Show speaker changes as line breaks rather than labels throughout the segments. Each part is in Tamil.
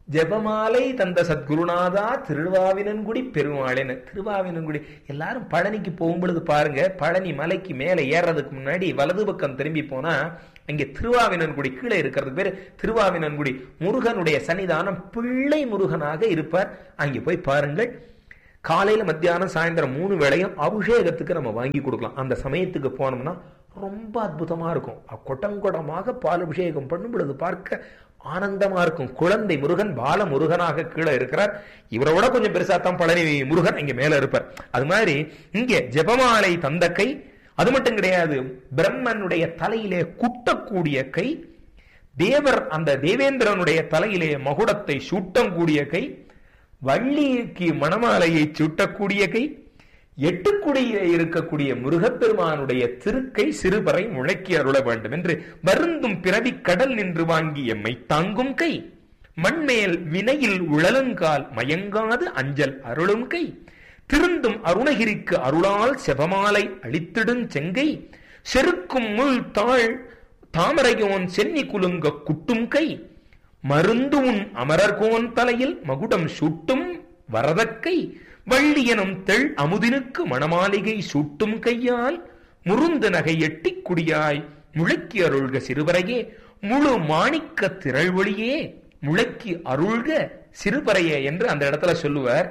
ஜெபமாலை தந்த சத்குருநாதா திருவாவினன்குடி பெருமாளேன்னு திருவாவினன்குடி எல்லாரும் பழனிக்கு போகும் பொழுது பாருங்க பழனி மலைக்கு மேலே ஏறதுக்கு முன்னாடி வலது பக்கம் திரும்பி போனா அங்கே திருவாவினன்குடி கீழே இருக்கிறது பேர் திருவாவினன்குடி முருகனுடைய சன்னிதானம் பிள்ளை முருகனாக இருப்பார் அங்கே போய் பாருங்கள் காலையில மத்தியானம் சாயந்தரம் மூணு வேளையும் அபிஷேகத்துக்கு நம்ம வாங்கி கொடுக்கலாம் அந்த சமயத்துக்கு போனோம்னா ரொம்ப அற்புதமா இருக்கும் கொட்டங்கொடமாக பால் அபிஷேகம் பண்ணும் பொழுது பார்க்க ஆனந்தமா இருக்கும் குழந்தை முருகன் பால முருகனாக கீழே இருக்கிறார் இவரை விட கொஞ்சம் பெருசா தான் பழனி முருகன் இங்க மேல இருப்பார் அது மாதிரி இங்கே ஜெபமாலை தந்த கை அது மட்டும் கிடையாது பிரம்மனுடைய தலையிலே குட்டக்கூடிய கை தேவர் அந்த தேவேந்திரனுடைய தலையிலே மகுடத்தை சூட்டக்கூடிய கை வள்ளிக்கு மணமாலையை சூட்டக்கூடிய கை எட்டுக்குடியிலே இருக்கக்கூடிய முருகப்பெருமானுடைய திருக்கை சிறுபறை முழக்கி அருள வேண்டும் என்று வருந்தும் பிறவி கடல் நின்று வாங்கி எம்மை தாங்கும் கை மண்மேல் வினையில் உழலங்கால் மயங்காது அஞ்சல் அருளும் கை திருந்தும் அருணகிரிக்கு அருளால் செபமாலை அளித்திடும் செங்கை செருக்கும் முள் தாழ் தாமரையோன் சென்னி குலுங்க குட்டும் கை மருந்து உன் அமரர்கோன் தலையில் மகுடம் சூட்டும் வரதக்கை வள்ளியனும் தெள் அமுதினுக்கு மணமாளிகை சூட்டும் கையால் முருந்து நகை எட்டிக் குடியாய் முழக்கி அருள்க சிறுவரையே முழு மாணிக்க திரள்வொழியே முழக்கி அருள்க சிறுபறையே என்று அந்த இடத்துல சொல்லுவார்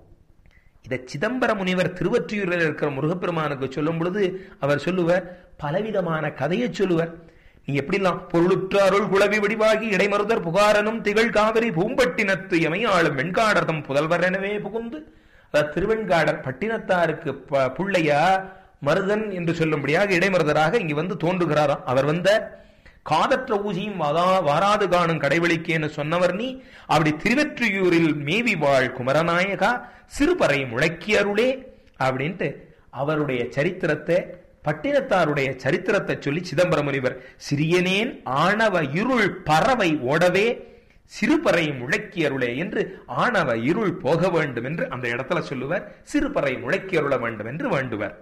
இதை சிதம்பர முனிவர் திருவற்றியூரில் இருக்கிற முருகப்பெருமானுக்கு சொல்லும் பொழுது அவர் சொல்லுவார் பலவிதமான கதையை சொல்லுவார் நீ எப்படிலாம் பொருளுற்ற அருள் குளவி வடிவாகி இடைமருதர் புகாரனும் திகழ் காவிரி பூம்பட்டினத்து எமையாளும் வெண்காடர்தம் புதல்வர் எனவே புகுந்து அதாவது திருவெண்காடர் பட்டினத்தாருக்கு புள்ளையா மருதன் என்று சொல்லும்படியாக இடைமருதராக இங்கு வந்து தோன்றுகிறாராம் அவர் வந்த காதற்ற ஊசியும் வாராது காணும் கடைவெளிக்கேன்னு சொன்னவர் நீ அப்படி திருவெற்றியூரில் மேவி வாழ் குமரநாயகா சிறுபறை முழக்கி அருளே அப்படின்ட்டு அவருடைய சரித்திரத்தை பட்டினத்தாருடைய சரித்திரத்தை சொல்லி சிதம்பர முனிவர் சிறியனேன் ஆணவ இருள் பறவை ஓடவே சிறுபறை முழக்கி அருளே என்று ஆணவ இருள் போக வேண்டும் என்று அந்த இடத்துல சொல்லுவர் சிறுபறை முழக்கி அருள வேண்டும் என்று வேண்டுவர்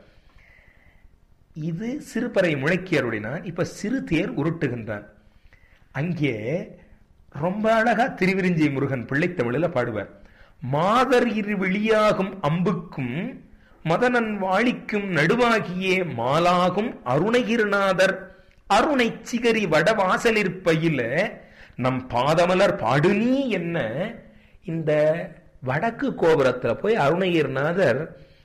இது சிறுபறை முழக்கி அருளினான் இப்ப சிறு தேர் உருட்டுகின்றான் அங்கே ரொம்ப அழகா திருவிரிஞ்சி முருகன் பிள்ளைத்தமிழில் பாடுவார் மாதர் இரு வெளியாகும் அம்புக்கும் மதனன் வாழிக்கும் நடுவாகியே மாலாகும் அருணகிரிநாதர் அருணை சிகரி வடவாசலிற்பையில நம் பாதமலர் பாடுனி என்ன இந்த வடக்கு கோபுரத்துல போய் அருணகிரிநாதர்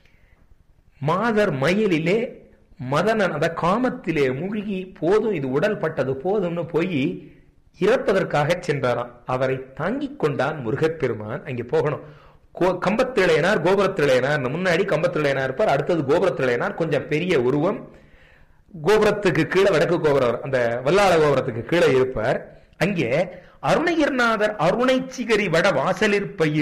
மாதர் மயிலிலே மதனன் அத காமத்திலே மூழ்கி போதும் இது உடல் பட்டது போதும்னு போய் இறப்பதற்காக சென்றாராம் அவரை தாங்கிக் கொண்டான் முருகப்பெருமான் அங்கே போகணும் கம்பத்திளையனார் கோபுரத்திளையனார் முன்னாடி கம்பத்திளையனார் இருப்பார் அடுத்தது கோபுரத்திளையனார் கொஞ்சம் பெரிய உருவம் கோபுரத்துக்கு கீழே வடக்கு கோபுரம் அந்த வல்லாள கோபுரத்துக்கு கீழே இருப்பார் அங்கே அருணகிரிநாதர் அருணை சிகரி வட வாசலிற் பயிர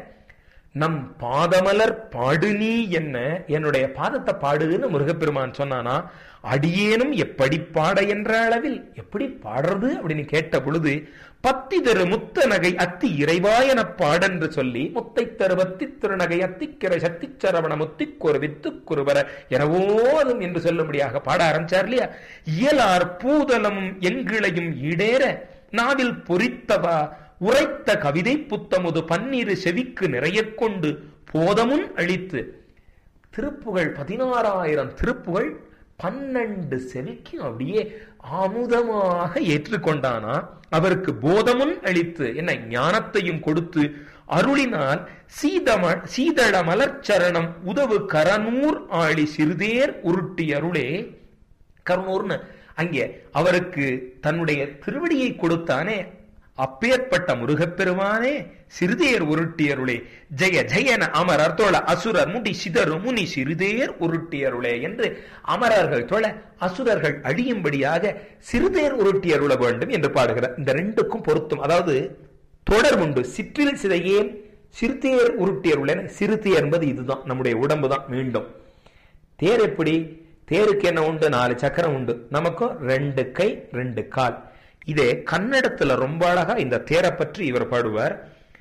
நம் பாதமலர் பாடு நீ என்ன என்னுடைய பாதத்தை பாடுன்னு முருகப்பெருமான் சொன்னானா அடியேனும் எப்படி பாட என்ற அளவில் எப்படி பாடுறது அப்படின்னு கேட்ட பொழுது பத்தி தரு முத்த நகை அத்தி இறைவாயன பாடென்று சொல்லி முத்தை தருவத்தி திருநகை அத்திக்கிற சக்தி சரவண முத்திக்கொரு வித்து குருவர எனவோதும் என்று சொல்லும்படியாக பாட ஆரம்பிச்சார் இல்லையா இயலார் பூதலமும் எங்கிளையும் ஈடேற நாவில் பொறித்தவா உரைத்த கவிதை புத்தமுது பன்னிரு செவிக்கு நிறைய கொண்டு போதமுன் அளித்து திருப்புகழ் பதினாறாயிரம் திருப்புகழ் பன்னெண்டு செவிக்கு அப்படியே அமுதமாக ஏற்றுக்கொண்டானா அவருக்கு போதமுன் அளித்து என்ன ஞானத்தையும் கொடுத்து அருளினால் சீதம சீதள மலர்ச்சரணம் உதவு கரனூர் ஆளி சிறுதேர் உருட்டி அருளே கருணூர்னு அங்கே அவருக்கு தன்னுடைய திருவடியை கொடுத்தானே அப்பேற்பட்ட முருகப்பெருமானே சிறுதேர் உருட்டியருளே ஜெய ஜெயன அமரர் தோழ அசுரர் முடி சிதறு முனி சிறுதேர் உருட்டியருளே என்று அமரர்கள் தொழ அசுரர்கள் அழியும்படியாக சிறுதேர் உருட்டியருள வேண்டும் என்று பாடுகிறார் இந்த ரெண்டுக்கும் பொருத்தும் அதாவது தொடர் உண்டு சிற்றில் சிதையேன் சிறுதேர் உருட்டியருளேன் சிறுதேர் என்பது இதுதான் நம்முடைய உடம்பு தான் மீண்டும் தேர் எப்படி தேருக்கு என்ன உண்டு நாலு சக்கரம் உண்டு நமக்கும் ரெண்டு கை ரெண்டு கால் இதே கன்னடத்துல ரொம்ப அழகா இந்த தேரை பற்றி இவர் பாடுவார்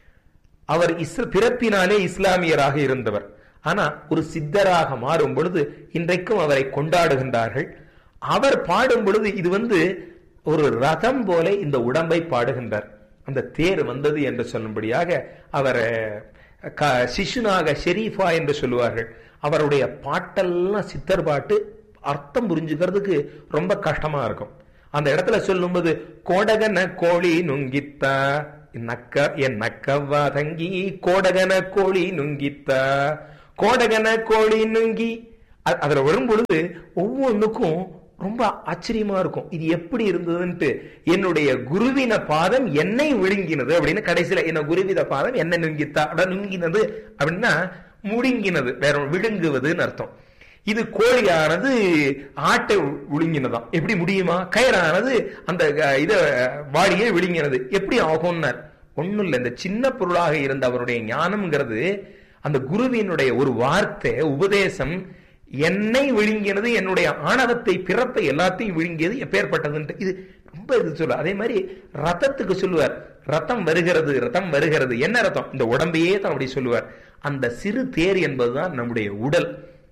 அவர் இஸ்ல பிறப்பினாலே இஸ்லாமியராக இருந்தவர் ஆனா ஒரு சித்தராக மாறும் பொழுது இன்றைக்கும் அவரை கொண்டாடுகின்றார்கள் அவர் பாடும் பொழுது இது வந்து ஒரு ரதம் போல இந்த உடம்பை பாடுகின்றார் அந்த தேர் வந்தது என்று சொல்லும்படியாக அவர் சிசுனாக ஷெரீஃபா என்று சொல்லுவார்கள் அவருடைய பாட்டெல்லாம் சித்தர் பாட்டு அர்த்தம் புரிஞ்சுக்கிறதுக்கு ரொம்ப கஷ்டமா இருக்கும் அந்த இடத்துல சொல்லும்போது கோடகன கோழி நுங்கித்தா நக்க என் நக்கவா தங்கி கோடகன கோழி நுங்கித்தா கோடகன கோழி நுங்கி அதுல வரும் பொழுது ஒவ்வொன்றுக்கும் ரொம்ப ஆச்சரியமா இருக்கும் இது எப்படி இருந்ததுன்ட்டு என்னுடைய குருவின பாதம் என்னை விழுங்கினது அப்படின்னு கடைசியில என்ன குருவித பாதம் என்ன நுங்கித்தா நுங்கினது அப்படின்னா முழுங்கினது வேற விழுங்குவதுன்னு அர்த்தம் இது கோழியானது ஆட்டை விழுங்கினதாம் எப்படி முடியுமா கயிறானது அந்த இத வாடியை விழுங்கினது எப்படி ஆகும்னார் ஒண்ணும் இல்லை இந்த சின்ன பொருளாக இருந்த அவருடைய ஞானம்ங்கிறது அந்த குருவினுடைய ஒரு வார்த்தை உபதேசம் என்னை விழுங்கினது என்னுடைய ஆணவத்தை பிறப்பை எல்லாத்தையும் விழுங்கியது எப்பேற்பட்டதுன்ட்டு இது ரொம்ப இது சொல்ல அதே மாதிரி ரத்தத்துக்கு சொல்லுவார் ரத்தம் வருகிறது ரத்தம் வருகிறது என்ன ரத்தம் இந்த உடம்பையே தான் அப்படி சொல்லுவார் அந்த சிறு தேர் என்பதுதான் நம்முடைய உடல்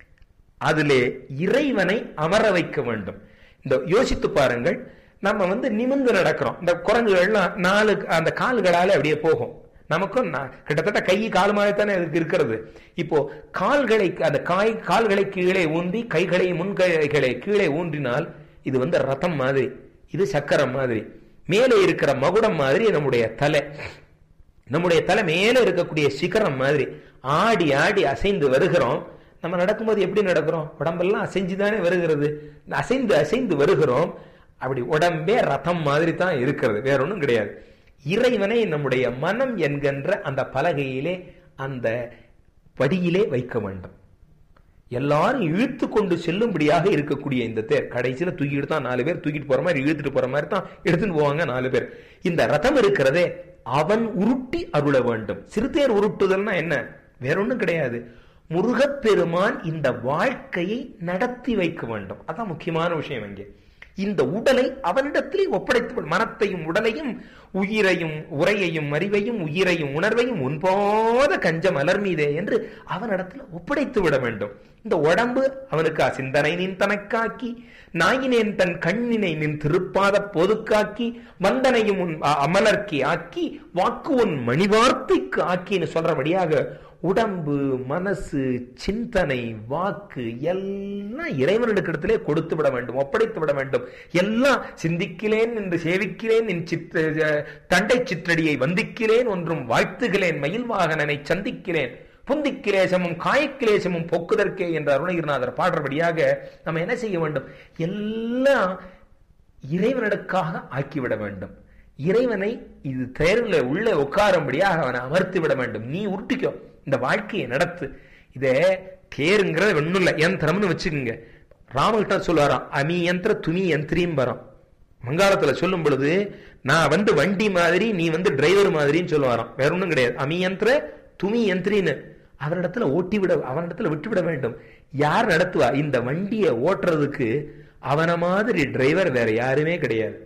அதிலே இறைவனை அமர வைக்க வேண்டும் இந்த யோசித்து பாருங்கள் நம்ம வந்து நிமிர்ந்து நடக்கிறோம் இந்த குரங்குகள்லாம் நாலு அந்த கால்களால அப்படியே போகும் நமக்கும் கிட்டத்தட்ட கை கால் தானே அதுக்கு இருக்கிறது இப்போ கால்களை அந்த காய் கால்களை கீழே ஊன்றி கைகளை முன்கைகளை கீழே ஊன்றினால் இது வந்து ரத்தம் மாதிரி இது சக்கரம் மாதிரி மேலே இருக்கிற மகுடம் மாதிரி நம்முடைய தலை நம்முடைய தலை மேலே இருக்கக்கூடிய சிகரம் மாதிரி ஆடி ஆடி அசைந்து வருகிறோம் நம்ம நடக்கும்போது எப்படி நடக்கிறோம் உடம்பெல்லாம் அசைஞ்சுதானே வருகிறது அசைந்து அசைந்து வருகிறோம் அப்படி உடம்பே ரத்தம் மாதிரி தான் இருக்கிறது வேற ஒன்றும் கிடையாது இறைவனை நம்முடைய மனம் என்கின்ற அந்த பலகையிலே அந்த படியிலே வைக்க வேண்டும் எல்லாரும் இழுத்து கொண்டு செல்லும்படியாக இருக்கக்கூடிய இந்த தேர் கடைசியில தூக்கிட்டு தான் நாலு பேர் தூக்கிட்டு போற மாதிரி இழுத்துட்டு போற மாதிரி தான் எடுத்துட்டு போவாங்க நாலு பேர் இந்த ரதம் இருக்கிறதே அவன் உருட்டி அருள வேண்டும் சிறுதேர் உருட்டுதல்னா என்ன வேற ஒண்ணும் கிடையாது முருகப்பெருமான் இந்த வாழ்க்கையை நடத்தி வைக்க வேண்டும் அதான் முக்கியமான விஷயம் இங்கே இந்த உடலை அவனிடத்திலே ஒப்படைத்து மனத்தையும் உடலையும் உயிரையும் உரையையும் அறிவையும் உயிரையும் உணர்வையும் உன்போத கஞ்ச மலர் மீதே என்று அவனிடத்துல ஒப்படைத்து விட வேண்டும் இந்த உடம்பு அவனுக்கு சிந்தனை நின் தனக்காக்கி நாயினேன் தன் கண்ணினை நின் திருப்பாத பொதுக்காக்கி வந்தனையும் உன் அமலர்க்கி ஆக்கி வாக்கு உன் மணிவார்த்தைக்கு ஆக்கின்னு சொல்றபடியாக உடம்பு மனசு சிந்தனை வாக்கு எல்லாம் இறைவனிடத்திலே கொடுத்து விட வேண்டும் ஒப்படைத்து விட வேண்டும் எல்லாம் சிந்திக்கிறேன் என்று சேவிக்கிறேன் என் சித்த தண்டை சிற்றடியை வந்திக்கிறேன் ஒன்றும் வாழ்த்துகிறேன் மயில் வாகனனை சந்திக்கிறேன் புந்திக்கிலேசமும் காயக்கிலேசமும் போக்குதற்கே என்ற அருணகிரிநாதர் பாடுறபடியாக நம்ம என்ன செய்ய வேண்டும் எல்லாம் இறைவனுக்காக ஆக்கிவிட வேண்டும் இறைவனை இது தேர்ல உள்ள உட்காரும்படியாக அவனை அமர்த்தி விட வேண்டும் நீ உருட்டிக்கோ இந்த வாழ்க்கையை நடத்து இதே தேருங்கிறது ஒண்ணும் இல்லை யந்திரம்னு வச்சுக்கோங்க ராமகிட்ட சொல்லுவாராம் அமி யந்திர துணி யந்திரியும் வரான் மங்காளத்துல சொல்லும் பொழுது நான் வந்து வண்டி மாதிரி நீ வந்து டிரைவர் மாதிரின்னு சொல்லுவாராம் வேற ஒன்றும் கிடையாது அமி யந்திர துணி யந்திரின்னு அவரிடத்துல ஓட்டி விட அவனிடத்துல விட்டு விட வேண்டும் யார் நடத்துவா இந்த வண்டியை ஓட்டுறதுக்கு அவனை மாதிரி டிரைவர் வேற யாருமே கிடையாது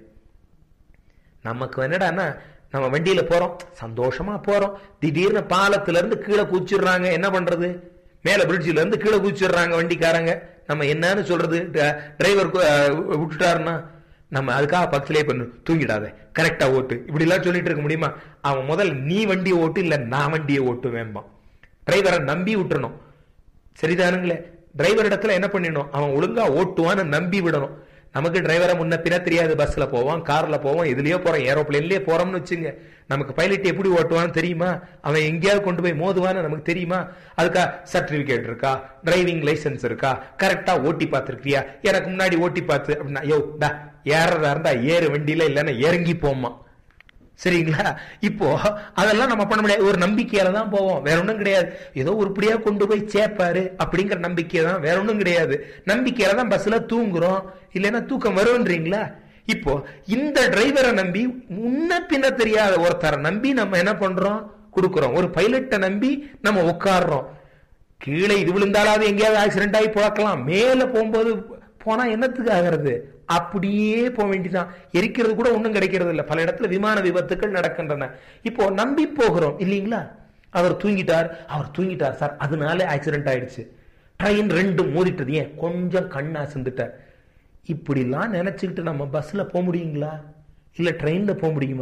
நமக்கு என்னடான்னா நம்ம வண்டியில போறோம் சந்தோஷமா போறோம் திடீர்னு பாலத்துல இருந்து கீழே குச்சிடுறாங்க என்ன பண்றது மேல பிரிட்ஜில இருந்து கீழே குச்சிடுறாங்க வண்டிக்காரங்க நம்ம என்னன்னு சொல்றது டிரைவர் விட்டுட்டாருன்னா நம்ம அதுக்காக பக்கத்திலே பண்ணு தூங்கிடாத கரெக்டா ஓட்டு இப்படி எல்லாம் சொல்லிட்டு இருக்க முடியுமா அவன் முதல் நீ வண்டியை ஓட்டு இல்ல நான் வண்டியை ஓட்டு வேம்பான் டிரைவரை நம்பி விட்டுறணும் சரிதானுங்களே டிரைவர் இடத்துல என்ன பண்ணிடணும் அவன் ஒழுங்கா ஓட்டுவான்னு நம்பி விடணும் நமக்கு டிரைவரை முன்ன பின்ன தெரியாது பஸ்ல போவோம் கார்ல போவோம் இதுலயோ போறோம் ஏரோப்ளேன்லயே போறோம்னு வச்சுங்க நமக்கு பைலட் எப்படி ஓட்டுவான்னு தெரியுமா அவன் எங்கேயாவது கொண்டு போய் மோதுவான்னு நமக்கு தெரியுமா அதுக்கா சர்டிபிகேட் இருக்கா டிரைவிங் லைசன்ஸ் இருக்கா கரெக்டா ஓட்டி பார்த்திருக்கியா எனக்கு முன்னாடி ஓட்டி பார்த்து அப்படின்னா யோ டா ஏறதா இருந்தா ஏறு வண்டியில இல்லைன்னா இறங்கி போமா சரிங்களா இப்போ அதெல்லாம் நம்ம பண்ண முடியாது ஒரு நம்பிக்கையில தான் போவோம் வேற ஒன்றும் கிடையாது ஏதோ உருப்படியா கொண்டு போய் சேர்ப்பாரு அப்படிங்கிற நம்பிக்கை தான் வேற ஒன்றும் கிடையாது நம்பிக்கையில தான் பஸ்ல தூங்குறோம் இல்லைன்னா தூக்கம் வரும்ன்றீங்களா இப்போ இந்த டிரைவரை நம்பி முன்ன பின்ன தெரியாத ஒருத்தரை நம்பி நம்ம என்ன பண்றோம் கொடுக்குறோம் ஒரு பைலட்டை நம்பி நம்ம உட்காடுறோம் கீழே இது விழுந்தாலாவது எங்கேயாவது ஆக்சிடென்ட் ஆகி போக்கலாம் மேல போகும்போது போனா என்னத்துக்கு ஆகிறது அப்படியே போக வேண்டிதான் எரிக்கிறது கூட ஒன்றும் கிடைக்கிறது இல்லை பல இடத்துல விமான விபத்துக்கள் நடக்கின்றன இப்போ நம்பி போகிறோம் இல்லைங்களா அவர் தூங்கிட்டார் அவர் தூங்கிட்டார் சார் அதனால ஆக்சிடென்ட் ஆயிடுச்சு ட்ரெயின் ரெண்டும் மோதிட்டது ஏன் கொஞ்சம் கண்ணா சிந்துட்டார் இப்படிலாம் நினைச்சுக்கிட்டு நம்ம பஸ்ல போக முடியுங்களா இல்ல ட்ரெயின்ல போக முடியுமா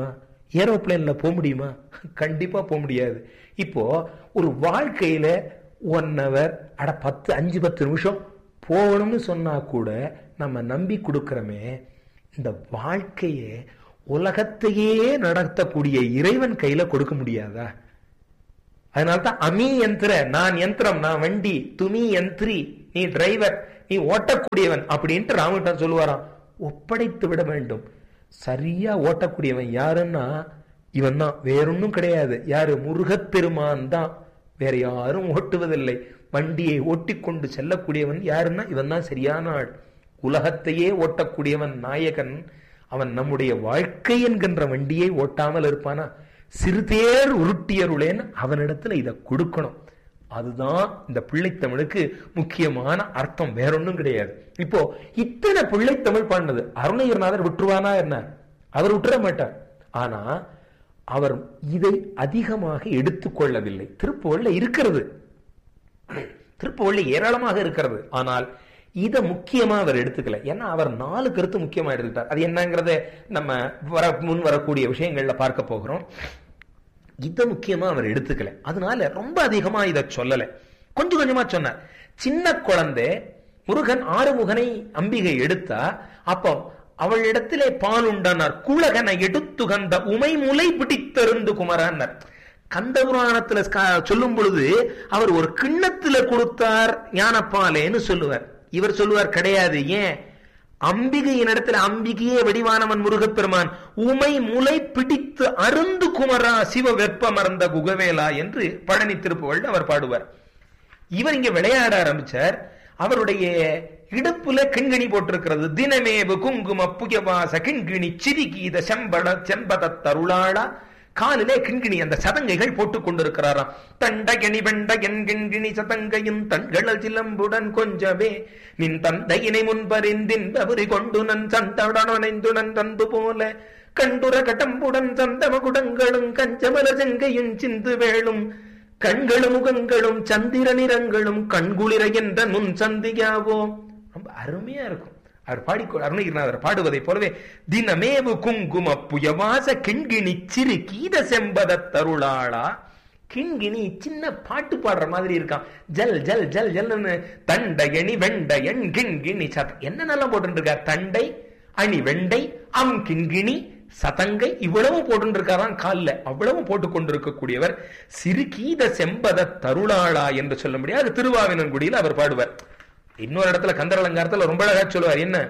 ஏரோப்ளேன்ல போக முடியுமா கண்டிப்பா போக முடியாது இப்போ ஒரு வாழ்க்கையில ஒன் ஹவர் அட பத்து அஞ்சு பத்து நிமிஷம் போகணும்னு சொன்னா கூட நம்ம நம்பி கொடுக்கிறோமே இந்த வாழ்க்கையை உலகத்தையே நடத்தக்கூடிய இறைவன் கையில கொடுக்க முடியாதா அதனால்தான் அமி யந்திர நான் யந்திரம் நான் வண்டி துமி யந்திரி நீ டிரைவர் நீ ஓட்டக்கூடியவன் அப்படின்ட்டு ராமகிருஷ்ணன் சொல்லுவாராம் ஒப்படைத்து விட வேண்டும் சரியா ஓட்டக்கூடியவன் யாருன்னா இவன் தான் வேறொன்னும் கிடையாது யாரு முருகப்பெருமான் தான் வேற யாரும் ஓட்டுவதில்லை வண்டியை ஓட்டிக்கொண்டு செல்லக்கூடியவன் யாருன்னா இவன் தான் சரியான ஆள் உலகத்தையே ஓட்டக்கூடியவன் நாயகன் அவன் நம்முடைய வாழ்க்கை என்கின்ற வண்டியை ஓட்டாமல் இருப்பானா சிறுதேர் உருட்டியருளேன்னு அவனிடத்துல இதை கொடுக்கணும் அதுதான் இந்த பிள்ளைத்தமிழுக்கு முக்கியமான அர்த்தம் வேறொன்னும் கிடையாது இப்போ இத்தனை பிள்ளைத்தமிழ் பாடினது அருணகிரிநாதர் விட்டுருவானா என்ன அவர் விட்டுற மாட்டார் ஆனா அவர் இதை அதிகமாக எடுத்துக்கொள்ளவில்லை திருப்புகழ்ல இருக்கிறது திருப்புகழ்ல ஏராளமாக இருக்கிறது ஆனால் இதை முக்கியமா அவர் எடுத்துக்கல ஏன்னா அவர் நாலு கருத்து முக்கியமா எடுத்துக்கிட்டார் அது என்னங்கிறத நம்ம வர முன் வரக்கூடிய விஷயங்கள்ல பார்க்க போகிறோம் இதை முக்கியமா அவர் எடுத்துக்கல அதனால ரொம்ப அதிகமா இதை சொல்லல கொஞ்சம் கொஞ்சமா சொன்னார் சின்ன குழந்தை முருகன் ஆறுமுகனை அம்பிகை எடுத்தா அப்போ அவளிடத்திலே பால் உண்டானார் குலகனை எடுத்துகந்த உமை முலை பிடித்தருந்து குமரன்னார் கந்த புராணத்துல சொல்லும் பொழுது அவர் ஒரு கிண்ணத்துல கொடுத்தார் ஞானப்பாலேன்னு சொல்லுவார் இவர் சொல்லுவார் கிடையாது ஏன் அம்பிகையின் இடத்துல அம்பிகையே வடிவானவன் முருகப்பெருமான் உமை முலை பிடித்து அருந்து குமரா சிவ வெப்ப மறந்த குகவேலா என்று பழனி திருப்புகழ் அவர் பாடுவார் இவர் இங்க விளையாட ஆரம்பிச்சார் அவருடைய இடுப்புல கிண்கிணி போட்டிருக்கிறது தினமேவு குங்கும புயவாச கிண்கிணி சிரிகீத செம்பட செம்பத தருளாளா காலிலே கிண்கிணி அந்த சதங்கைகள் போட்டுக் கொண்டிருக்கிறாராம் தண்டகணி வெண்டகன் கிண்கிணி சதங்கையும் தண்களல் சிலம்புடன் கொஞ்சமே நின் தந்தையினை முன்பறிந்தின் பபுரி கொண்டு நன் சந்தடனைந்து நன் தந்து போல கண்டுர கடம்புடன் சந்தம குடங்களும் கஞ்சமல செங்கையும் சிந்து வேளும் கண்களும் முகங்களும் சந்திர நிறங்களும் கண்குளிர என்ற நுண் சந்தியாவோ ரொம்ப அருமையா இருக்கும் அவர் பாடி அருணகிரிநாதர் பாடுவதை போலவே தினமேவு குங்கும புயவாச கிண்கிணி சிறு கீத செம்பத தருளாளா கிண்கிணி சின்ன பாட்டு பாடுற மாதிரி இருக்கான் ஜல் ஜல் ஜல் ஜல்னு தண்டையணி வெண்டையன் கிண்கிணி சத் என்னென்னலாம் போட்டு இருக்கார் தண்டை அணி வெண்டை அம் கிண்கிணி சதங்கை இவ்வளவும் போட்டு இருக்காராம் காலில் அவ்வளவும் போட்டு கொண்டிருக்கக்கூடியவர் சிறுகீத செம்பத தருளாளா என்று சொல்ல முடியாது திருவாவினன்குடியில் அவர் பாடுவார் இன்னொரு இடத்துல கந்தர் அலங்காரத்துல ரொம்ப அழகா சொல்லுவார் என்ன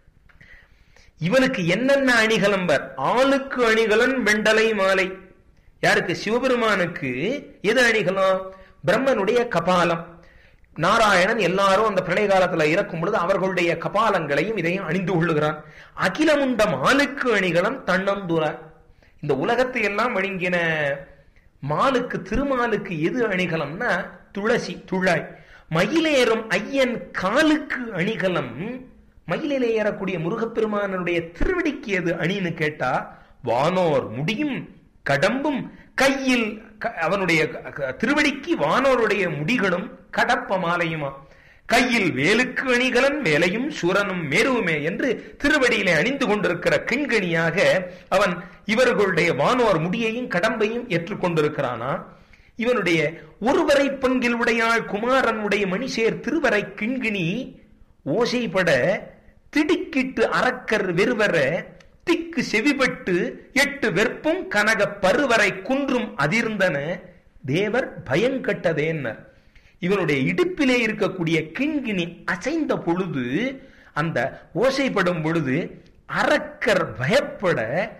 இவனுக்கு என்னென்ன அணிகலம்பர் ஆளுக்கு அணிகலன் வெண்டலை மாலை யாருக்கு சிவபெருமானுக்கு எது அணிகலம் பிரம்மனுடைய கபாலம் நாராயணன் எல்லாரும் அந்த பிரளய காலத்துல இறக்கும் பொழுது அவர்களுடைய கபாலங்களையும் இதையும் அணிந்து கொள்ளுகிறான் அகிலமுண்டம் ஆளுக்கு அணிகலம் தன்னந்துர இந்த உலகத்தை எல்லாம் வழங்கின மாலுக்கு திருமாலுக்கு எது அணிகலம்னா துளசி துழாய் மயிலேறும் ஐயன் காலுக்கு அணிகலம் மயிலிலே ஏறக்கூடிய முருகப்பெருமானுடைய திருவடிக்கு எது அணின்னு கேட்டா வானோர் முடியும் கடம்பும் கையில் அவனுடைய திருவடிக்கு வானோருடைய முடிகளும் கடப்ப மாலையுமா கையில் வேலுக்கு அணிகலன் வேலையும் சூரனும் மேருவுமே என்று திருவடியிலே அணிந்து கொண்டிருக்கிற கிண்கணியாக அவன் இவர்களுடைய வானோர் முடியையும் கடம்பையும் ஏற்றுக்கொண்டிருக்கிறானா இவனுடைய ஒருவரை பங்கில் உடையாள் குமாரனுடைய மணிசேர் திருவரை கிண்கிணி ஓசைப்பட திடுக்கிட்டு அறக்கர் வெறுவர திக்கு செவிபட்டு எட்டு வெற்பும் கனக பருவரை குன்றும் அதிர்ந்தன தேவர் பயங்கட்டதேன்னர் இவனுடைய இடுப்பிலே இருக்கக்கூடிய கிண்கிணி அசைந்த பொழுது அந்த ஓசைப்படும் பொழுது அரக்கர் பயப்பட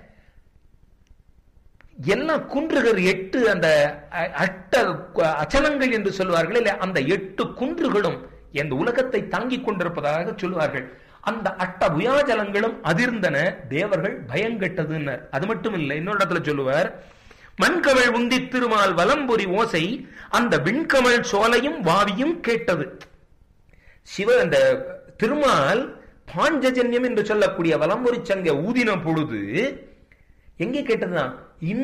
எல்லாம் குன்றுகள் எட்டு அந்த அட்ட அச்சலங்கள் என்று சொல்வார்கள் இல்ல அந்த எட்டு குன்றுகளும் இந்த உலகத்தை தாங்கிக் கொண்டிருப்பதாக சொல்லுவார்கள் அந்த அட்ட புயாஜலங்களும் அதிர்ந்தன தேவர்கள் பயங்கட்டதுன்னர் அது மட்டும் இல்லை இன்னொரு இடத்துல சொல்லுவார் மண்கமள் உந்தி திருமால் வலம்புரி ஓசை அந்த விண்கமள் சோலையும் வாவியும் கேட்டது சிவ அந்த திருமால் பாஞ்சஜன்யம் என்று சொல்லக்கூடிய வலம்புரி சங்க ஊதின பொழுது எங்கே கேட்டதுதான்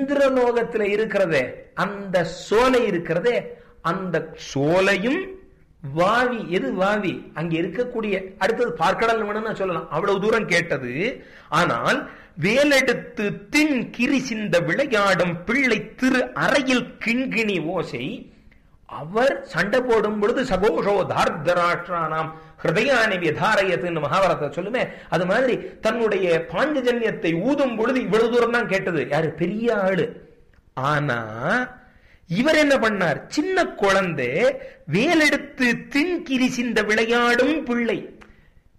இந்திரலோகத்துல இருக்கிறதே அந்த சோலை இருக்கிறதே அந்த சோலையும் வாவி எது வாவி அங்க இருக்கக்கூடிய அடுத்தது பார்க்கடல் வேணும்னு சொல்லலாம் அவ்வளவு தூரம் கேட்டது ஆனால் வேலெடுத்து தின் கிரி சிந்த விளையாடும் பிள்ளை திரு அறையில் கிண்கிணி ஓசை அவர் சண்டை போடும் பொழுது சகோஷோ தார்தராஷ்டிரானாம் ஹிருதயானி விதாரயத்துன்னு மகாபாரத சொல்லுமே அது மாதிரி தன்னுடைய பாஞ்சஜன்யத்தை ஊதும் பொழுது இவ்வளவு தூரம் தான் கேட்டது யாரு பெரிய ஆளு ஆனா இவர் என்ன பண்ணார் சின்ன குழந்தை வேலெடுத்து தின்கிரி சிந்த விளையாடும் பிள்ளை